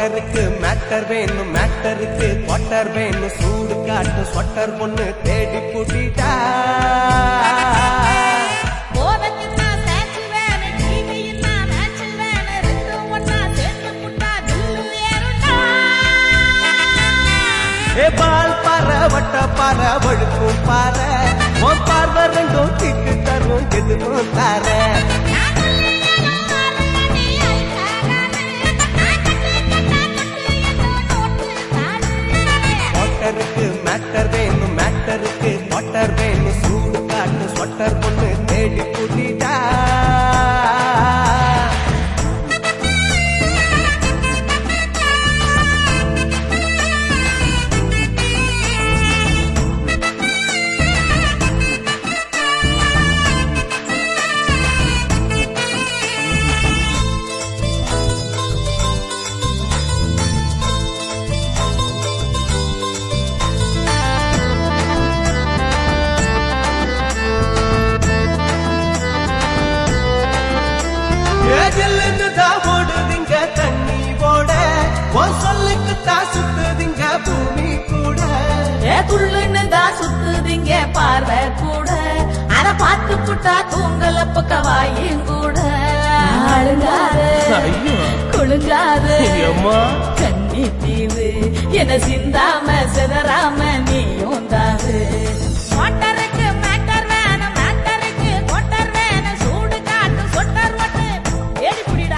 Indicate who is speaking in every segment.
Speaker 1: குவாட்டருக்கு matter வேணும் மேட்டருக்கு quarter வேணும் சூடு காட்டு ஸ்வட்டர் பொண்ணு தேடி புட்டிட்டா
Speaker 2: போதைக்குன்னா ஸ்நாக்ஸ் வேணும், டிவின்னா மேட்ச் வேணும், ரெண்டும் ஒண்ணா சேர்ந்து புட்டா தில்லு ஏறுண்டா.
Speaker 1: ஏ பால் பாற வட்ட பாற வழுக்கும் பாற உன் பார்வை ரெண்டும் திக்கு தரும் எதுவும் தார
Speaker 2: நான் சொல்லியலும் மாறுங்க நீ ஐக்காரானு. நான் கட்டு கட்டா கட்டு என்னோ நோட்டு தாரு.
Speaker 1: குவாட்டருக்கு மேட்டர் வேணும் மேட்டருக்கு குவாட்டர் வேணும் சூடு காட்டு ஸ்வட்டர் பொண்ணு தேடி புட்டிட்டா ஏஜல்லுன்னு தான் ஓடுதுங்க தண்ணி போட உன் சொல்லுக்கு தான் சுத்துதுங்க பூமி கூட
Speaker 2: ஏ துள்ளுன்னு தான் சுத்துதிங்க பார்வை கூட அத பார்த்து புட்டா தூங்கல பக்கவாயும் கூட அழுங்காத குழுங்காத கண்ணி தீவு என்ன சிந்தாம சிதறாம நீயும் தாவு மோட்டருக்கு மேட்டர் வேணும் மேட்டருக்கு மோட்டர் வேணும் சூடு காட்டு சொட்டர் ஒட்டு ஏறி புடிடா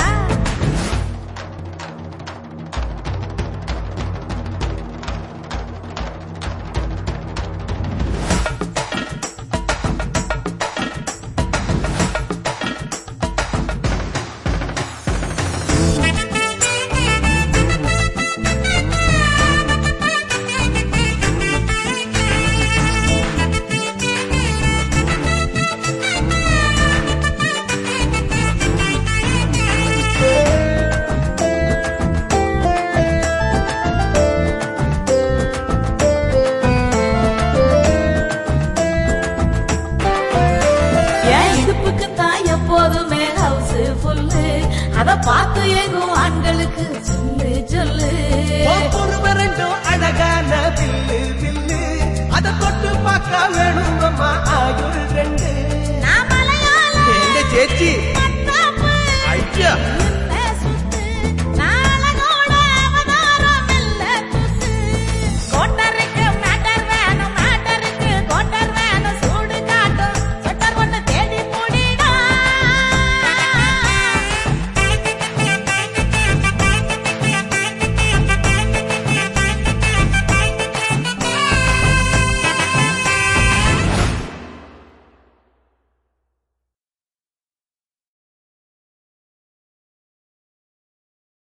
Speaker 2: என் இடுப்புக்கு தான் எப்போதுமே ஹவுஸ் ஃபுல்லு அத பார்த்து எங்கும் ஆண்களுக்கு சொல்லு சொல்லு
Speaker 1: உன் பொறுமை ரெண்டும் அழகான வில்லு வில்லு அதை தொட்டு பார்க்க வேணும் அம்மா ஆயுள் ரெண்டு
Speaker 2: நான் மலையாள
Speaker 1: எங்க சேச்சி